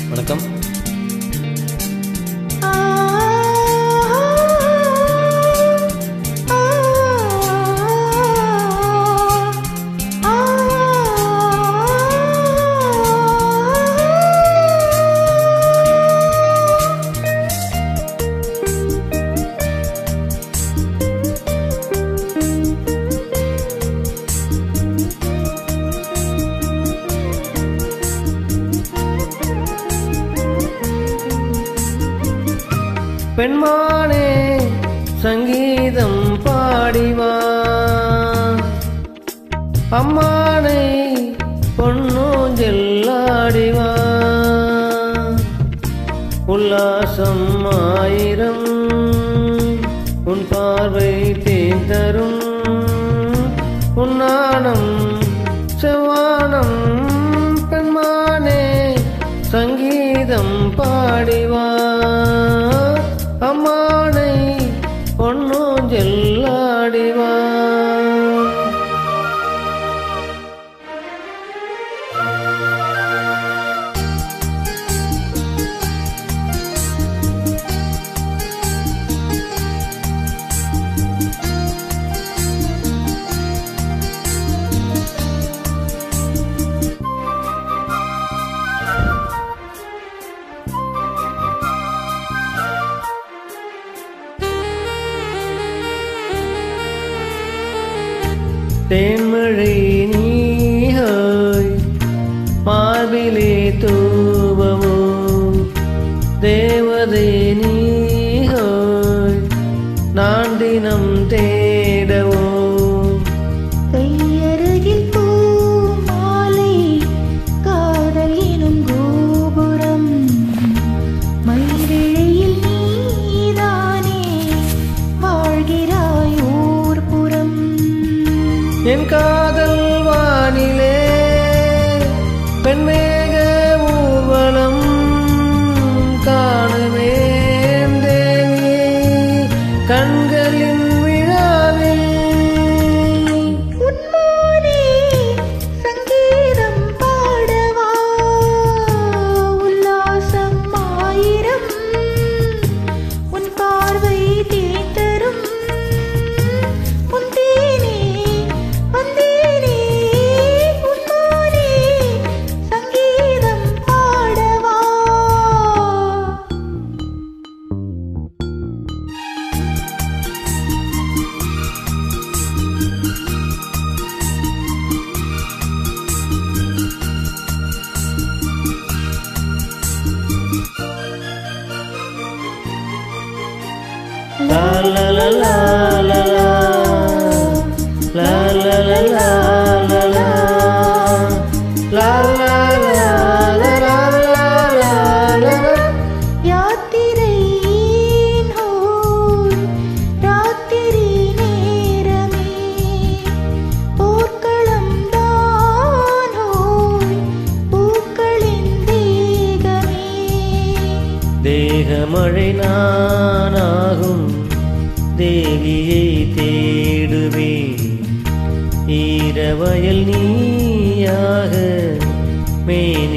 வணக்கம் பெண்மானே சங்கீதம் பாடிவா அம்மானை பொன்னூஞ்சல் ஆடிவா உல்லாசம் ஆயிரம் உன் பார்வை தேர்ந்தரும் உன்னாடம் செவ்வானம் பெண்மானே சங்கீதம் பாடிவா அம்மானை பொன்னூஞ்சல் ஆடிவா தேன்மழை நீஹாய் மார்பிலே தூவமோ தேவதை நீஹாய் நான் தினம் தேடவோ கையருகில் பூ மாலை காதல் எனும் கோபுரம் மயிரிழையில் நீதானே வாழ்கிறாய் ஓர் புறம் என் காதல் வானிலே பெண்மேக ஊர்வலம் காணுவேன் தேவி கண்களின் விழாவில் உன்மானே சங்கீதம் பாடவா உல்லாசம் ஆயிரம் உன் பார்வை தேத்தரும் உன் தேனே வந்தேனே உன்மானே சங்கீதம் பாடவா La la la la la la La la la la la la La la la la la la la la யாத்திரை நோய் ராத்திரி நேரமே போர்க்களம் தானோய் பூக்களின் தேகமே தேகமழை நானாகும் தேவியை தேடுவேன் ஈரவயல் நீயாக மேனி